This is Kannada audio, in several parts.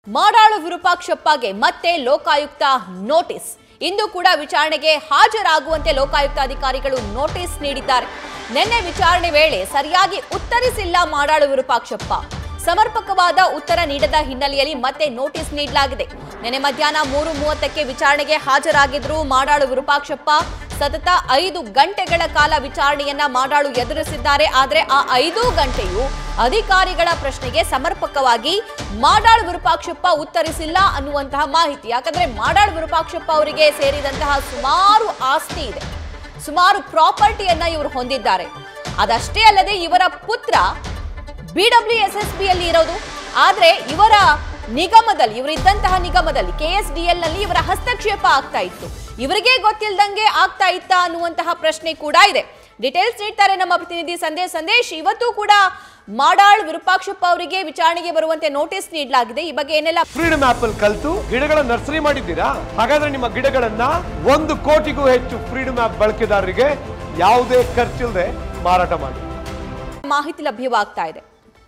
ಮಾಡಾಳು ವಿರೂಪಾಕ್ಷಪ್ಪಗೆ ಮತ್ತೆ ಲೋಕಾಯುಕ್ತ ನೋಟಿಸ್ ಇಂದು ಕೂಡ ವಿಚಾರಣೆಗೆ ಹಾಜರಾಗುವಂತೆ ಲೋಕಾಯುಕ್ತ ಅಧಿಕಾರಿಗಳು ನೋಟಿಸ್ ನೀಡಿದ್ದಾರೆ ನಿನ್ನೆ ವಿಚಾರಣೆ ವೇಳೆ ಸರಿಯಾಗಿ ಉತ್ತರಿಸಿಲ್ಲ ಮಾಡಾಳು ವಿರೂಪಾಕ್ಷಪ್ಪ ಸಮರ್ಪಕವಾದ ಉತ್ತರ ನೀಡದ ಹಿನ್ನೆಲೆಯಲ್ಲಿ ಮತ್ತೆ ನೋಟಿಸ್ ನೀಡಲಾಗಿದೆ ನಿನ್ನೆ ಮಧ್ಯಾಹ್ನ ಮೂರು ಮೂವತ್ತಕ್ಕೆ ವಿಚಾರಣೆಗೆ ಹಾಜರಾಗಿದ್ರು ಮಾಡಾಳು ವಿರೂಪಾಕ್ಷಪ್ಪ ಸತತ ಐದು ಗಂಟೆಗಳ ಕಾಲ ವಿಚಾರಣೆಯನ್ನ ಮಾಡಾಳು ಎದುರಿಸಿದ್ದಾರೆ ಆದರೆ ಆ ಐದು ಗಂಟೆಯು ಅಧಿಕಾರಿಗಳ ಪ್ರಶ್ನೆಗೆ ಸಮರ್ಪಕವಾಗಿ ಮಾಡಾಳು ವಿರೂಪಾಕ್ಷಪ್ಪ ಉತ್ತರಿಸಿಲ್ಲ ಅನ್ನುವಂತಹ ಮಾಹಿತಿ ಯಾಕಂದ್ರೆ ಮಾಡಾಳು ವಿರೂಪಾಕ್ಷಪ್ಪ ಅವರಿಗೆ ಸೇರಿದಂತಹ ಸುಮಾರು ಆಸ್ತಿ ಇದೆ ಸುಮಾರು ಪ್ರಾಪರ್ಟಿಯನ್ನ ಇವರು ಹೊಂದಿದ್ದಾರೆ ಅದಷ್ಟೇ ಅಲ್ಲದೆ ಇವರ ಪುತ್ರ ಬಿಡಬ್ಲ್ಯೂ ಎಸ್ ಎಸ್ ಅಲ್ಲಿ ಇರೋದು ಆದ್ರೆ ಇವರ ನಿಗಮದಲ್ಲಿ ಇವರಿದ್ದಂತಹ ನಿಗಮದಲ್ಲಿ ಕೆ ಎಸ್ ಡಿ ಎಲ್ ನಲ್ಲಿ ಇವರ ಹಸ್ತಕ್ಷೇಪ ಆಗ್ತಾ ಇತ್ತು ಇವರಿಗೆ ಗೊತ್ತಿಲ್ದಂಗೆ ಆಗ್ತಾ ಇತ್ತ ಅನ್ನುವಂತಹ ಪ್ರಶ್ನೆ ಕೂಡ ಇದೆ ಡೀಟೇಲ್ಸ್ ನೀಡ್ತಾರೆ ನಮ್ಮ ಪ್ರತಿನಿಧಿ ಸಂದೇಶ್ ಸಂದೇಶ್ ಇವತ್ತು ಕೂಡ ಮಾಡಾಳ್ ವಿರೂಪಾಕ್ಷಪ್ಪ ಅವರಿಗೆ ವಿಚಾರಣೆಗೆ ಬರುವಂತೆ ನೋಟಿಸ್ ನೀಡಲಾಗಿದೆ ಈ ಬಗ್ಗೆ ಏನೆಲ್ಲ ಫ್ರೀಡಮ್ ಆಪ್ ಅಲ್ಲಿ ಕಲ್ತು ಗಿಡಗಳ ನರ್ಸರಿ ಮಾಡಿದ್ದೀರಾ ಹಾಗಾದ್ರೆ ನಿಮ್ಮ ಗಿಡಗಳನ್ನ ಒಂದು ಕೋಟಿಗೂ ಹೆಚ್ಚು ಫ್ರೀಡಮ್ ಆಪ್ ಬಳಕೆದಾರರಿಗೆ ಯಾವುದೇ ಖರ್ಚಿಲ್ಲದೆ ಮಾರಾಟ ಮಾಡಿ ಮಾಹಿತಿ ಲಭ್ಯವಾಗ್ತಾ ಇದೆ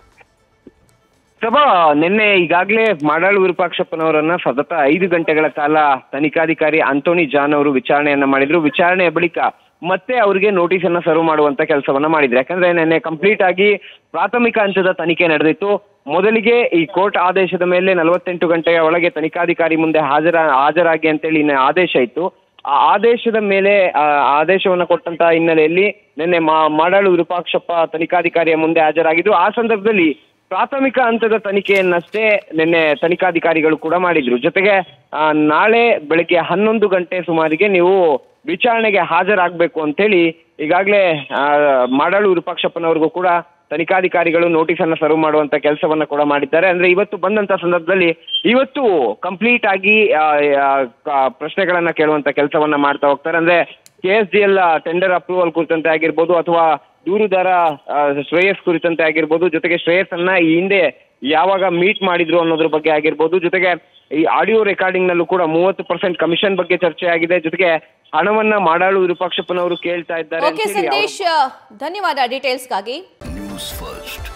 ಸಭಾ ನಿನ್ನೆ ಈಗಾಗಲೇ ಮಾಡಾಳು ವಿರೂಪಾಕ್ಷಪ್ಪನವರನ್ನ ಸತತ ಐದು ಗಂಟೆಗಳ ಕಾಲ ತನಿಖಾಧಿಕಾರಿ ಅಂತೋನಿ ಜಾನ್ ಅವರು ವಿಚಾರಣೆಯನ್ನ ಮಾಡಿದ್ರು ವಿಚಾರಣೆಯ ಬಳಿಕ ಮತ್ತೆ ಅವರಿಗೆ ನೋಟಿಸ್ ಅನ್ನ ಸರ್ವ್ ಮಾಡುವಂತ ಕೆಲಸವನ್ನ ಮಾಡಿದ್ರು ಯಾಕಂದ್ರೆ ನಿನ್ನೆ ಕಂಪ್ಲೀಟ್ ಆಗಿ ಪ್ರಾಥಮಿಕ ಹಂತದ ತನಿಖೆ ನಡೆದಿತ್ತು ಮೊದಲಿಗೆ ಈ ಕೋರ್ಟ್ ಆದೇಶದ ಮೇಲೆ ನಲವತ್ತೆಂಟು ಗಂಟೆಯ ಒಳಗೆ ತನಿಖಾಧಿಕಾರಿ ಮುಂದೆ ಹಾಜರ ಹಾಜರಾಗಿ ಅಂತೇಳಿ ನಿನ್ನೆ ಆದೇಶ ಇತ್ತು ಆ ಆದೇಶದ ಮೇಲೆ ಆ ಆದೇಶವನ್ನ ಕೊಟ್ಟಂತ ಹಿನ್ನೆಲೆಯಲ್ಲಿ ನಿನ್ನೆ ಮಾ ಮಾಡಾಳು ವಿರೂಪಾಕ್ಷಪ್ಪ ತನಿಖಾಧಿಕಾರಿಯ ಮುಂದೆ ಹಾಜರಾಗಿದ್ರು ಆ ಸಂದರ್ಭದಲ್ಲಿ ಪ್ರಾಥಮಿಕ ಹಂತದ ತನಿಖೆಯನ್ನಷ್ಟೇ ನಿನ್ನೆ ತನಿಖಾಧಿಕಾರಿಗಳು ಕೂಡ ಮಾಡಿದ್ರು ಜೊತೆಗೆ ಆ, ನಾಳೆ ಬೆಳಗ್ಗೆ ಹನ್ನೊಂದು ಗಂಟೆ ಸುಮಾರಿಗೆ ನೀವು ವಿಚಾರಣೆಗೆ ಹಾಜರಾಗಬೇಕು ಅಂತೇಳಿ ಈಗಾಗಲೇ ಮಾಡಾಳು ವಿರೂಪಾಕ್ಷಪ್ಪನವ್ರಿಗೂ ಕೂಡ ತನಿಖಾಧಿಕಾರಿಗಳು ನೋಟಿಸ್ ಅನ್ನ ಸರ್ವ್ ಮಾಡುವಂತ ಕೆಲಸವನ್ನ ಕೂಡ ಮಾಡಿದ್ದಾರೆ ಅಂದ್ರೆ ಇವತ್ತು ಬಂದಂತ ಸಂದರ್ಭದಲ್ಲಿ ಇವತ್ತು ಕಂಪ್ಲೀಟ್ ಆಗಿ ಆ, ಆ, ಕ- ಪ್ರಶ್ನೆಗಳನ್ನ ಕೇಳುವಂತ ಕೆಲಸವನ್ನ ಮಾಡ್ತಾ ಹೋಗ್ತಾರೆ ಅಂದ್ರೆ K S D L tender approval ಕುರಿತಂತೆ ಆಗಿರ್ಬೋದು ಅಥವಾ ದೂರುದಾರ ಆ, ಶ್ರೇಯಸ್ ಕುರಿತಂತೆ ಆಗಿರ್ಬೋದು ಜೊತೆಗೆ ಶ್ರೇಯಸ್ ಅನ್ನ ಈ ಹಿಂದೆ ಯಾವಾಗ ಮೀಟ್ ಮಾಡಿದ್ರು ಅನ್ನೋದ್ರ ಬಗ್ಗೆ ಆಗಿರ್ಬೋದು ಜೊತೆಗೆ ಈ ಆಡಿಯೋ ರೆಕಾರ್ಡಿಂಗ್ ನಲ್ಲೂ ಕೂಡ ಮೂವತ್ತು ಪರ್ಸೆಂಟ್ ಕಮಿಷನ್ ಬಗ್ಗೆ ಚರ್ಚೆ ಆಗಿದೆ ಜೊತೆಗೆ ಹಣವನ್ನ ಮಾಡಾಳು ವಿರೂಪಾಕ್ಷಪ್ಪನವರು ಕೇಳ್ತಾ ಇದ್ದಾರೆ ಓಕೆ ಅಂತೇಳಿ ಅವ್ರು- ಸಂದೇಶ್ ಧನ್ಯವಾದ ಡೀಟೇಲ್ಸ್ಗಾಗಿ ನ್ಯೂಸ್ ಫಸ್ಟ್